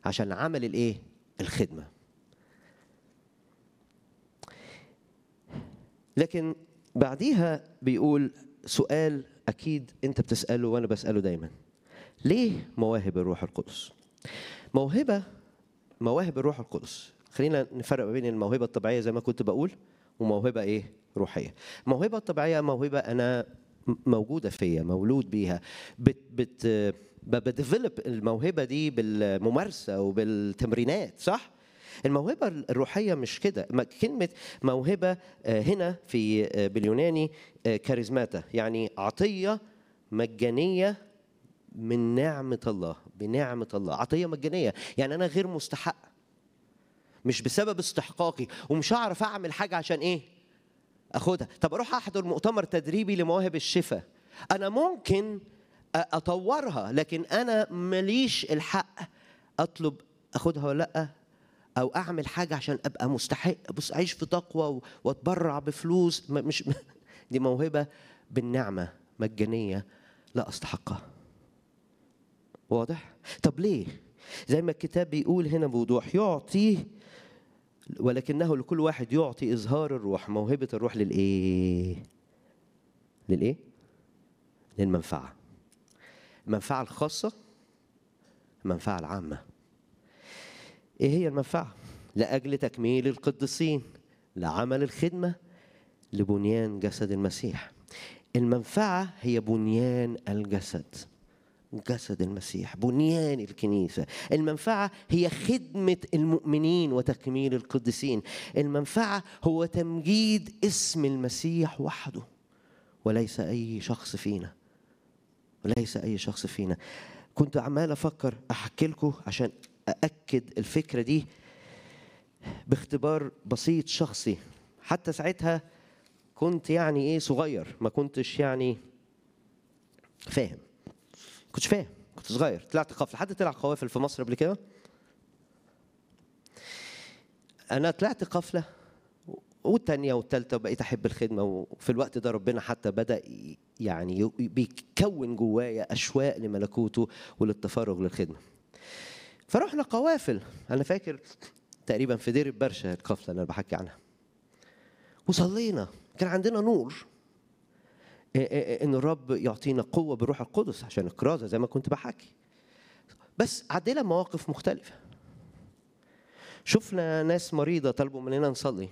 عشان عمل الايه الخدمه لكن بعديها بيقول سؤال اكيد انت بتساله وانا بساله دايما ليه مواهب الروح القدس موهبه مواهب الروح القدس خلينا نفرق ما بين الموهبه الطبيعيه زي ما كنت بقول وموهبه ايه روحيه الموهبه الطبيعيه موهبه انا موجوده فيا مولود بيها بت بت بديفلوب الموهبه دي بالممارسه وبالتمرينات صح الموهبة الروحية مش كده كلمة موهبة هنا في باليوناني كاريزماتا يعني عطية مجانية من نعمة الله بنعمة الله عطية مجانية يعني أنا غير مستحق مش بسبب استحقاقي ومش هعرف أعمل حاجة عشان إيه أخدها طب أروح أحضر مؤتمر تدريبي لمواهب الشفاء أنا ممكن أطورها لكن أنا ماليش الحق أطلب أخدها ولا لأ او اعمل حاجه عشان ابقى مستحق بص اعيش في تقوى واتبرع بفلوس مش دي موهبه بالنعمه مجانيه لا استحقها واضح طب ليه زي ما الكتاب بيقول هنا بوضوح يعطي ولكنه لكل واحد يعطي اظهار الروح موهبه الروح للايه للايه للمنفعه المنفعه الخاصه المنفعه العامه ايه هي المنفعه لاجل تكميل القديسين لعمل الخدمه لبنيان جسد المسيح المنفعه هي بنيان الجسد جسد المسيح بنيان الكنيسه المنفعه هي خدمه المؤمنين وتكميل القديسين المنفعه هو تمجيد اسم المسيح وحده وليس اي شخص فينا وليس اي شخص فينا كنت عمال افكر احكي لكم عشان أأكد الفكرة دي باختبار بسيط شخصي حتى ساعتها كنت يعني ايه صغير ما كنتش يعني فاهم كنتش فاهم كنت صغير طلعت قافله حد طلع قوافل في مصر قبل كده انا طلعت قافله والتانية والتالتة وبقيت أحب الخدمة وفي الوقت ده ربنا حتى بدأ يعني بيكون جوايا أشواق لملكوته وللتفرغ للخدمة فرحنا قوافل انا فاكر تقريبا في دير البرشا القافله اللي انا بحكي عنها وصلينا كان عندنا نور ان الرب يعطينا قوه بالروح القدس عشان الكرازه زي ما كنت بحكي بس عدينا مواقف مختلفه شفنا ناس مريضه طلبوا مننا نصلي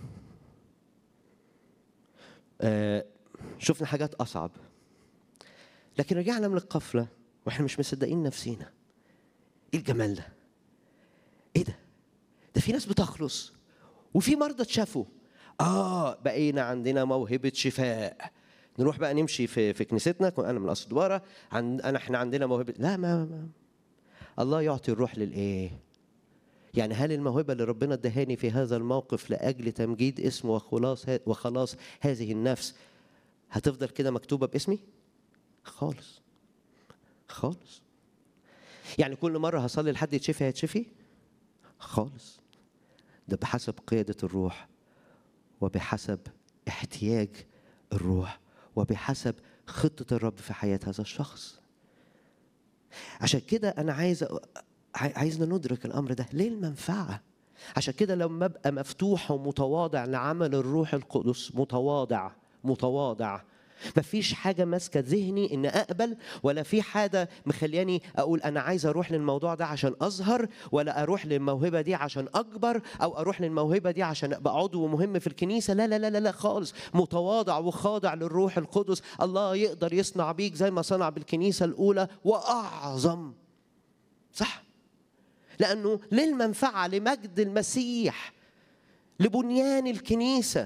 شفنا حاجات اصعب لكن رجعنا من القفله واحنا مش مصدقين نفسينا ايه الجمال ده ايه ده ده في ناس بتخلص وفي مرضى اتشافوا اه بقينا عندنا موهبه شفاء نروح بقى نمشي في في كنيستنا انا من اسدواره عن انا احنا عندنا موهبه لا ما, ما الله يعطي الروح للايه يعني هل الموهبة اللي ربنا ادهاني في هذا الموقف لأجل تمجيد اسمه وخلاص وخلاص هذه النفس هتفضل كده مكتوبة باسمي؟ خالص خالص يعني كل مرة هصلي لحد يتشفي هيتشفي؟ خالص ده بحسب قيادة الروح وبحسب احتياج الروح وبحسب خطة الرب في حياة هذا الشخص عشان كده أنا عايز عايزنا ندرك الأمر ده ليه المنفعة عشان كده لما أبقى مفتوح ومتواضع لعمل الروح القدس متواضع متواضع مفيش حاجة ماسكة ذهني إن أقبل ولا في حاجة مخلياني أقول أنا عايز أروح للموضوع ده عشان أظهر ولا أروح للموهبة دي عشان أكبر أو أروح للموهبة دي عشان أبقى عضو مهم في الكنيسة لا لا لا لا, لا خالص متواضع وخاضع للروح القدس الله يقدر يصنع بيك زي ما صنع بالكنيسة الأولى وأعظم صح لأنه للمنفعة لمجد المسيح لبنيان الكنيسة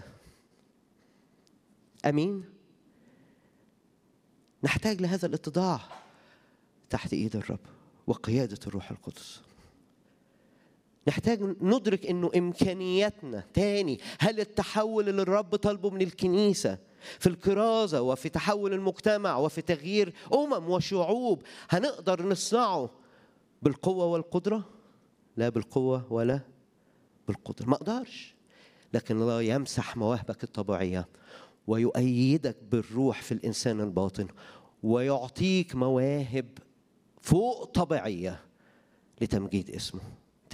أمين نحتاج لهذا الاتضاع تحت ايد الرب وقياده الروح القدس نحتاج ندرك انه امكانياتنا تاني هل التحول اللي الرب طالبه من الكنيسه في الكرازه وفي تحول المجتمع وفي تغيير امم وشعوب هنقدر نصنعه بالقوه والقدره لا بالقوه ولا بالقدره ما اقدرش لكن الله يمسح مواهبك الطبيعيه ويؤيدك بالروح في الانسان الباطن ويعطيك مواهب فوق طبيعيه لتمجيد اسمه